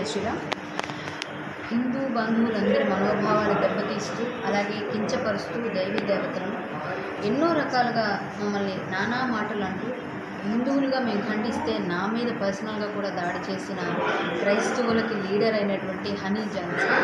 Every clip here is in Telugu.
శ్రీరామ్ హిందూ బంధువులందరి మనోభావాలు దెబ్బతీస్తూ అలాగే కించపరుస్తూ దైవీ దేవతలను ఎన్నో రకాలుగా మమ్మల్ని నానా మాటలు అంటూ హిందువులుగా మేము ఖండిస్తే నా మీద పర్సనల్గా కూడా దాడి చేసిన క్రైస్తవులకి లీడర్ అయినటువంటి హనీ జాన్సన్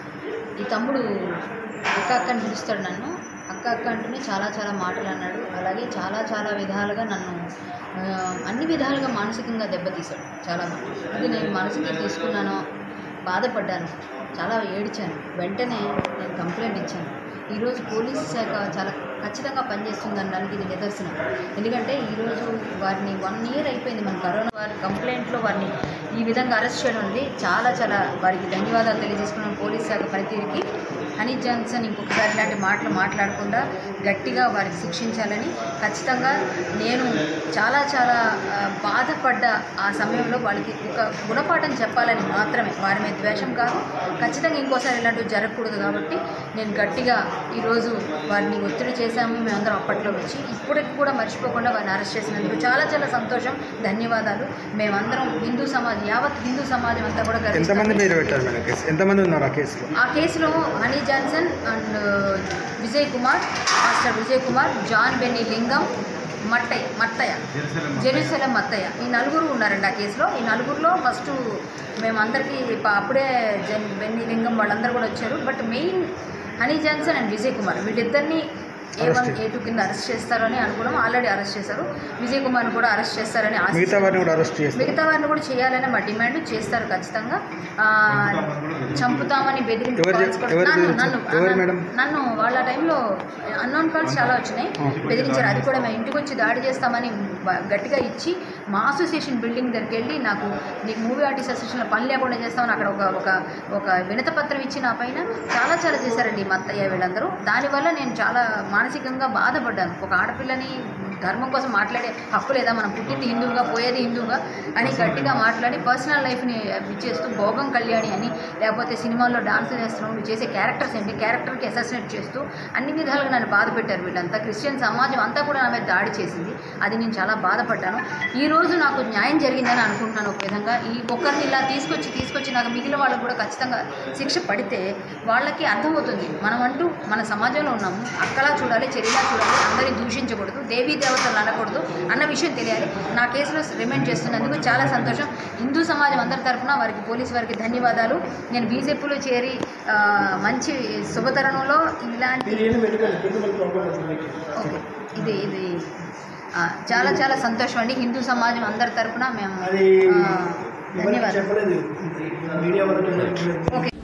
ఈ తమ్ముడు అక్క అక్క అని పిలుస్తాడు నన్ను అక్క అక్క అంటూనే చాలా చాలా మాటలు అన్నాడు అలాగే చాలా చాలా విధాలుగా నన్ను ఆ, అన్ని విధాలుగా మానసికంగా దెబ్బతీశాడు చాలా మాటలు అది నేను మనసుకి తీసుకున్నాను బాధపడ్డాను చాలా ఏడ్చాను వెంటనే నేను కంప్లైంట్ ఇచ్చాను ఈరోజు పోలీసు శాఖ చాలా ఖచ్చితంగా పనిచేస్తుందనడానికి ఇది నిదర్శనం ఎందుకంటే ఈరోజు వారిని వన్ ఇయర్ అయిపోయింది మన కరోనా వారి కంప్లైంట్లో వారిని ఈ విధంగా అరెస్ట్ చేయడం ఉంది చాలా చాలా వారికి ధన్యవాదాలు తెలియజేసుకున్నాం పోలీస్ శాఖ పనితీరుకి హనీ జాన్సన్ ఇంకొకసారి ఇలాంటి మాటలు మాట్లాడకుండా గట్టిగా వారికి శిక్షించాలని ఖచ్చితంగా నేను చాలా చాలా ఆ, బాధపడ్డ ఆ సమయంలో వాళ్ళకి ఒక గుణపాఠం చెప్పాలని మాత్రమే వారి మీద ద్వేషం కాదు ఖచ్చితంగా ఇంకోసారి ఇలాంటివి జరగకూడదు కాబట్టి నేను గట్టిగా ఈరోజు వారిని ఒత్తిడి చేశాము మేమందరం అప్పట్లో వచ్చి ఇప్పటికి కూడా మర్చిపోకుండా వారిని అరెస్ట్ చేసినందుకు చాలా చాలా సంతోషం ధన్యవాదాలు మేమందరం హిందూ సమాజం యావత్ హిందూ సమాజం అంతా కూడా ఎంతమంది గర్విస్తాం. మీరు పెట్టారు మేడం కేసు ఎంతమంది ఉన్నారు ఆ కేసులో ఆ కేసులో Honey Johnson and Vijay Kumar master Vijay Kumar John Benny Lingam Mattayya మత్తయ్య జెరూసలం మత్తయ్య ఈ నలుగురు ఉన్నారండి ఆ కేసులో ఈ నలుగురిలో ఫస్ట్ మేమందరికీ ప- అప్పుడే జన్ బెన్నీ లింగం వాళ్ళందరూ కూడా వచ్చారు but main Honey Johnson and Vijay Kumar వీళ్ళిద్దరిని ఏ వన్ ఏ టూ కింద అరెస్ట్ చేస్తారని అనుకున్నాం ఆల్రెడీ అరెస్ట్ చేశారు విజయ్ కుమార్ని కూడా అరెస్ట్ చేస్తారని మిగతా ఆశిస్తున్నాం. వారిని కూడా అరెస్ట్ చేస్తారు మిగతా వారిని కూడా చేయాలని మా డిమాండ్ చేస్తారు ఖచ్చితంగా ఆ, చంపుతామని బెదిరింపు ఎవరు calls కూడా- ఎవరు నన్ను బెదిరించారు? నన్ను ఎవరు నన్ను- మేడం? నన్ను వాళ్ళ టైంలో అన్నోన్ కాల్స్ చాలా వచ్చినాయి బెదిరించారు అది కూడా మేము ఇంటికి వచ్చి దాడి చేస్తామని బ- గట్టిగా ఇచ్చి మా అసోసియేషన్ బిల్డింగ్ దగ్గరికి వెళ్ళి నాకు నీకు మూవీ ఆర్టిస్ట్ అసోసియేషన్లో పని లేకుండా చేస్తామని అక్కడ ఒక ఒక ఒక వినత పత్రం ఇచ్చి నా పైన చాలా చాలా చేశారండి మా అత్తయ్య వీళ్ళందరూ దానివల్ల నేను చాలా మానసికంగా బాధపడ్డాను ఒక ఆడపిల్లని ధర్మం కోసం మాట్లాడే హక్కు లేదా మనం పుట్టింది హిందువుగా పోయేది హిందువుగా అని గట్టిగా మాట్లాడి పర్సనల్ లైఫ్ని ఇచ్చేస్తూ భోగం కళ్యాణి అని లేకపోతే సినిమాల్లో డాన్స్ చేస్తున్నాం నువ్వు చేసే క్యారెక్టర్స్ ఏంటి క్యారెక్టర్కి అసాసినేట్ చేస్తూ అన్ని విధాలుగా నన్ను బాధ పెట్టారు వీళ్ళంతా క్రిస్టియన్ సమాజం అంతా కూడా నా మీద దాడి చేసింది అది నేను చాలా బాధపడ్డాను ఈ రోజు నాకు న్యాయం జరిగిందని అనుకుంటున్నాను ఒక విధంగా ఈ ఒక్కరిని ఇలా తీసుకొచ్చి తీసుకొచ్చి నాకు మిగిలిన వాళ్ళకు కూడా ఖచ్చితంగా శిక్ష పడితే వాళ్ళకి అర్థమవుతుంది మనం అంటూ మన సమాజంలో ఉన్నాము అక్కలా చూడాలి చెరిలా చూడాలి అందరిని దూషించకూడదు దేవీ దేవతలు అనకూడదు అన్న విషయం తెలియాలి నా కేసులో రిమైండ్ చేస్తున్నందుకు చాలా సంతోషం హిందూ సమాజం అందరి తరఫున వారికి పోలీసు వారికి ధన్యవాదాలు నేను బీజేపీలో చేరి ఆ, మంచి శుభతరుణంలో ఇలాంటి ఓకే ఇది ఇది ఆ, చాలా చాలా సంతోషం అండి హిందూ సమాజం అందరి తరఫున మేము అది ఆ, ధన్యవాదాలు చెప్పలేదు మీడియా వరకు ఓకే